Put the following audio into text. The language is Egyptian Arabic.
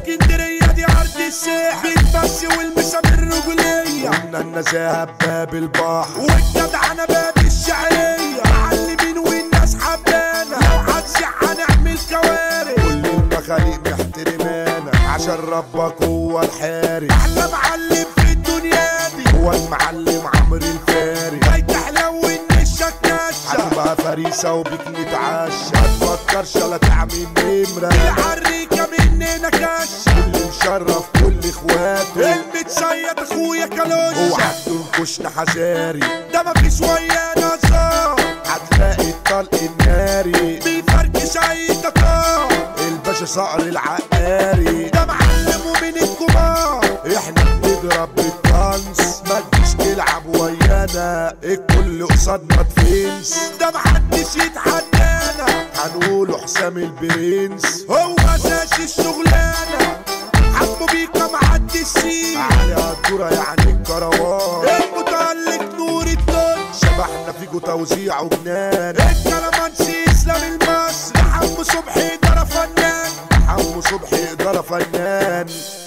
اسكندرية دي ارض الساحل بالبس والمسام الرجولية قلنا النزاهة بباب البحر والجدع انا باب الشعرية معلمين والناس حبانا لو هتزيح هنعمل كوارث كل المخاليق محترمانا عشان ربك هو الحارس احلى معلم في الدنيا دي هو المعلم عمرو الفارس جاي تحلو النشا الكاشة هتبقى فريسة وبيك نتعشى ما تفكرش لا تعمل نمرة العريكة مننا كاشة اللي مشرف كل اخواته المتصيد اخويا هو كالوشة هتنكشنا حذاري ده مفيش ويانا هزار هتلاقي الطلق الناري بيفركش اي تطار الباشا صقر العقاري ده معلم ومن الكبار احنا بنضرب بالطنس ما تجيش تلعب ويانا الكل قصادنا تفنس ده محدش يتحدانا هنقوله حسام البرنس هو اساس الشغلانة حمو بيكا محدش سيه علي الدورة يعني الكروان المتألق نور الدنيا شبحنا فيكو توزيع وجنان الكلامانسي اسلام المصري حمو صبحي ده فنان حمو صبحي إدارة فنان